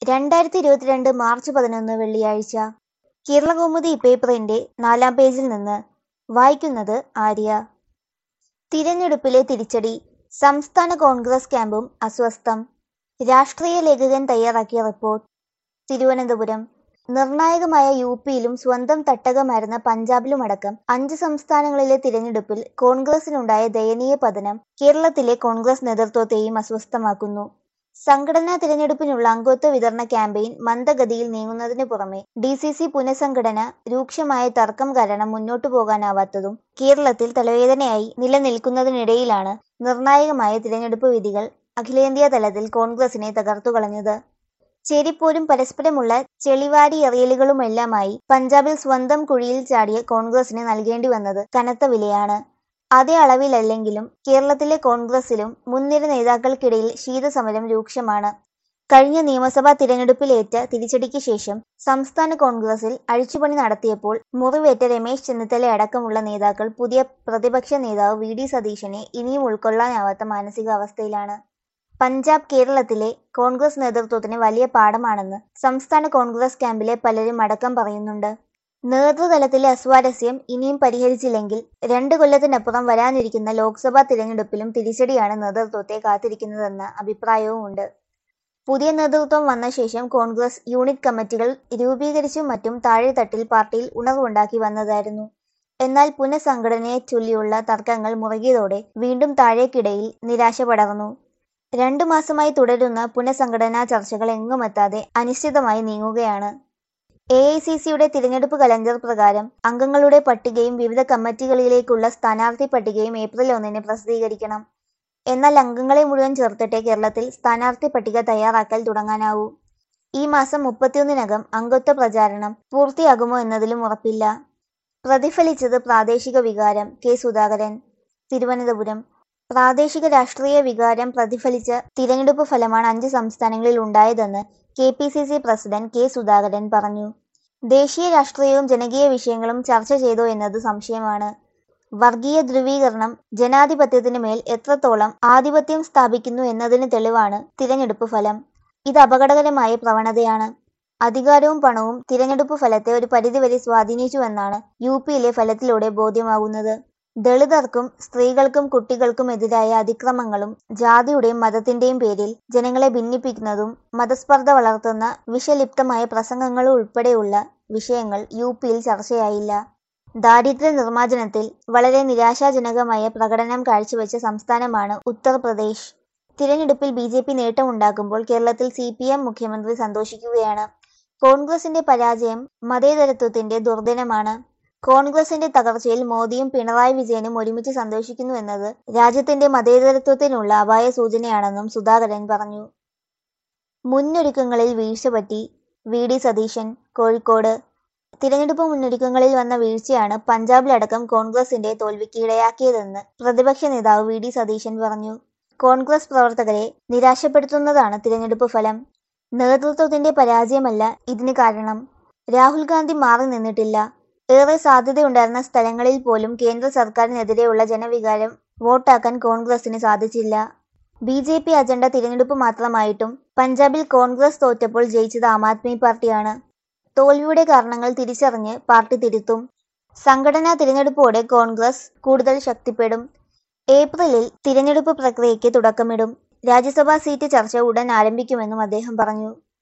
രണ്ടായിരത്തി ഇരുപത്തിരണ്ട് മാർച്ച് പതിനൊന്ന് വെള്ളിയാഴ്ച കേരളകൗമുദി പേപ്പറിന്റെ നാലാം പേജിൽ നിന്ന് വായിക്കുന്നത് ആര്യ തിരഞ്ഞെടുപ്പിലെ തിരിച്ചടി സംസ്ഥാന കോൺഗ്രസ് ക്യാമ്പും അസ്വസ്ഥം രാഷ്ട്രീയ ലേഖകൻ തയ്യാറാക്കിയ റിപ്പോർട്ട് തിരുവനന്തപുരം നിർണായകമായ യു പിയിലും സ്വന്തം തട്ടകമായിരുന്ന പഞ്ചാബിലുമടക്കം അഞ്ച് സംസ്ഥാനങ്ങളിലെ തിരഞ്ഞെടുപ്പിൽ കോൺഗ്രസിനുണ്ടായ ദയനീയ പതനം കേരളത്തിലെ കോൺഗ്രസ് നേതൃത്വത്തെയും അസ്വസ്ഥമാക്കുന്നു സംഘടനാ തിരഞ്ഞെടുപ്പിനുള്ള അംഗത്വ വിതരണ ക്യാമ്പയിൻ മന്ദഗതിയിൽ നീങ്ങുന്നതിനു പുറമെ ഡി സി സി പുനഃസംഘടന രൂക്ഷമായ തർക്കം കാരണം മുന്നോട്ടു പോകാനാവാത്തതും കേരളത്തിൽ തലവേദനയായി നിലനിൽക്കുന്നതിനിടയിലാണ് നിർണായകമായ തിരഞ്ഞെടുപ്പ് വിധികൾ അഖിലേന്ത്യാ തലത്തിൽ കോൺഗ്രസിനെ തകർത്തുകളഞ്ഞത് ചെരിപ്പോരും പരസ്പരമുള്ള ചെളിവാരി എറിയലുകളുമെല്ലാമായി പഞ്ചാബിൽ സ്വന്തം കുഴിയിൽ ചാടിയ കോൺഗ്രസിന് നൽകേണ്ടി വന്നത് കനത്ത വിലയാണ് അതേ അളവിലല്ലെങ്കിലും കേരളത്തിലെ കോൺഗ്രസിലും മുൻനിര നേതാക്കൾക്കിടയിൽ ശീതസമരം രൂക്ഷമാണ് കഴിഞ്ഞ നിയമസഭാ തിരഞ്ഞെടുപ്പിലേറ്റ തിരിച്ചടിക്ക് ശേഷം സംസ്ഥാന കോൺഗ്രസിൽ അഴിച്ചുപണി നടത്തിയപ്പോൾ മുറിവേറ്റ രമേശ് ചെന്നിത്തല അടക്കമുള്ള നേതാക്കൾ പുതിയ പ്രതിപക്ഷ നേതാവ് വി ഡി സതീശനെ ഇനിയും ഉൾക്കൊള്ളാനാവാത്ത മാനസികാവസ്ഥയിലാണ് പഞ്ചാബ് കേരളത്തിലെ കോൺഗ്രസ് നേതൃത്വത്തിന് വലിയ പാഠമാണെന്ന് സംസ്ഥാന കോൺഗ്രസ് ക്യാമ്പിലെ പലരും അടക്കം പറയുന്നുണ്ട് നേതൃതലത്തിലെ അസ്വാരസ്യം ഇനിയും പരിഹരിച്ചില്ലെങ്കിൽ രണ്ട് കൊല്ലത്തിനപ്പുറം വരാനിരിക്കുന്ന ലോക്സഭാ തിരഞ്ഞെടുപ്പിലും തിരിച്ചടിയാണ് നേതൃത്വത്തെ കാത്തിരിക്കുന്നതെന്ന അഭിപ്രായവുമുണ്ട് പുതിയ നേതൃത്വം വന്ന ശേഷം കോൺഗ്രസ് യൂണിറ്റ് കമ്മിറ്റികൾ രൂപീകരിച്ചും മറ്റും താഴെത്തട്ടിൽ പാർട്ടിയിൽ ഉണർവുണ്ടാക്കി വന്നതായിരുന്നു എന്നാൽ പുനഃസംഘടനയെ ചൊല്ലിയുള്ള തർക്കങ്ങൾ മുറുകിയതോടെ വീണ്ടും താഴേക്കിടയിൽ നിരാശ പടർന്നു രണ്ടു മാസമായി തുടരുന്ന പുനഃസംഘടനാ ചർച്ചകൾ എങ്ങുമെത്താതെ അനിശ്ചിതമായി നീങ്ങുകയാണ് എ ഐ സി സിയുടെ തിരഞ്ഞെടുപ്പ് കലണ്ടർ പ്രകാരം അംഗങ്ങളുടെ പട്ടികയും വിവിധ കമ്മിറ്റികളിലേക്കുള്ള സ്ഥാനാർത്ഥി പട്ടികയും ഏപ്രിൽ ഒന്നിന് പ്രസിദ്ധീകരിക്കണം എന്നാൽ അംഗങ്ങളെ മുഴുവൻ ചേർത്തിട്ടേ കേരളത്തിൽ സ്ഥാനാർത്ഥി പട്ടിക തയ്യാറാക്കൽ തുടങ്ങാനാവൂ ഈ മാസം മുപ്പത്തിയൊന്നിനകം അംഗത്വ പ്രചാരണം പൂർത്തിയാകുമോ എന്നതിലും ഉറപ്പില്ല പ്രതിഫലിച്ചത് പ്രാദേശിക വികാരം കെ സുധാകരൻ തിരുവനന്തപുരം പ്രാദേശിക രാഷ്ട്രീയ വികാരം പ്രതിഫലിച്ച തിരഞ്ഞെടുപ്പ് ഫലമാണ് അഞ്ച് സംസ്ഥാനങ്ങളിൽ ഉണ്ടായതെന്ന് K P C C president K Sudhakaran പറഞ്ഞു ദേശീയ രാഷ്ട്രീയവും ജനകീയ വിഷയങ്ങളും ചർച്ച ചെയ്തോ എന്നത് സംശയമാണ് വർഗീയ ധ്രുവീകരണം ജനാധിപത്യത്തിന് മേൽ എത്രത്തോളം ആധിപത്യം സ്ഥാപിക്കുന്നു എന്നതിന് തെളിവാണ് തിരഞ്ഞെടുപ്പ് ഫലം ഇത് അപകടകരമായ പ്രവണതയാണ് അധികാരവും പണവും തിരഞ്ഞെടുപ്പ് ഫലത്തെ ഒരു പരിധിവരെ സ്വാധീനിച്ചുവെന്നാണ് യു പിയിലെ ഫലത്തിലൂടെ ബോധ്യമാകുന്നത് ദളിതർക്കും സ്ത്രീകൾക്കും കുട്ടികൾക്കും എതിരായ അതിക്രമങ്ങളും ജാതിയുടെയും മതത്തിന്റെയും പേരിൽ ജനങ്ങളെ ഭിന്നിപ്പിക്കുന്നതും മതസ്പർദ്ധ വളർത്തുന്ന വിഷലിപ്തമായ പ്രസംഗങ്ങളും ഉൾപ്പെടെയുള്ള വിഷയങ്ങൾ യു പിയിൽ ചർച്ചയായില്ല ദാരിദ്ര്യ നിർമ്മാർജ്ജനത്തിൽ വളരെ നിരാശാജനകമായ പ്രകടനം കാഴ്ചവെച്ച സംസ്ഥാനമാണ് ഉത്തർപ്രദേശ് തിരഞ്ഞെടുപ്പിൽ ബി ജെ പി നേട്ടമുണ്ടാക്കുമ്പോൾ കേരളത്തിൽ സി പി എം മുഖ്യമന്ത്രി സന്തോഷിക്കുകയാണ് കോൺഗ്രസിന്റെ പരാജയം മതേതരത്വത്തിന്റെ ദുർദിനമാണ് കോൺഗ്രസിന്റെ തകർച്ചയിൽ മോദിയും പിണറായി വിജയനും ഒരുമിച്ച് സന്തോഷിക്കുന്നു എന്നത് രാജ്യത്തിന്റെ മതേതരത്വത്തിനുള്ള അപായ സൂചനയാണെന്നും സുധാകരൻ പറഞ്ഞു മുന്നൊരുക്കങ്ങളിൽ വീഴ്ച പറ്റി വി ഡി സതീശൻ കോഴിക്കോട് തിരഞ്ഞെടുപ്പ് മുന്നൊരുക്കങ്ങളിൽ വന്ന വീഴ്ചയാണ് പഞ്ചാബിലടക്കം കോൺഗ്രസിന്റെ തോൽവിക്ക് ഇടയാക്കിയതെന്ന് പ്രതിപക്ഷ നേതാവ് വി ഡി സതീശൻ പറഞ്ഞു കോൺഗ്രസ് പ്രവർത്തകരെ നിരാശപ്പെടുത്തുന്നതാണ് തിരഞ്ഞെടുപ്പ് ഫലം നേതൃത്വത്തിന്റെ പരാജയമല്ല ഇതിന് കാരണം രാഹുൽ ഗാന്ധി മാറി നിന്നിട്ടില്ല ഏറെ സാധ്യതയുണ്ടായിരുന്ന സ്ഥലങ്ങളിൽ പോലും കേന്ദ്ര സർക്കാരിനെതിരെയുള്ള ജനവികാരം വോട്ടാക്കാൻ കോൺഗ്രസിന് സാധിച്ചില്ല ബി ജെ പി അജണ്ട തിരഞ്ഞെടുപ്പ് മാത്രമായിട്ടും പഞ്ചാബിൽ കോൺഗ്രസ് തോറ്റപ്പോൾ ജയിച്ചത് ആം ആദ്മി പാർട്ടിയാണ് തോൽവിയുടെ കാരണങ്ങൾ തിരിച്ചറിഞ്ഞ് പാർട്ടി തിരുത്തും സംഘടനാ തിരഞ്ഞെടുപ്പോടെ കോൺഗ്രസ് കൂടുതൽ ശക്തിപ്പെടും ഏപ്രിലിൽ തിരഞ്ഞെടുപ്പ് പ്രക്രിയയ്ക്ക് തുടക്കമിടും രാജ്യസഭാ സീറ്റ് ചർച്ച ഉടൻ ആരംഭിക്കുമെന്നും അദ്ദേഹം പറഞ്ഞു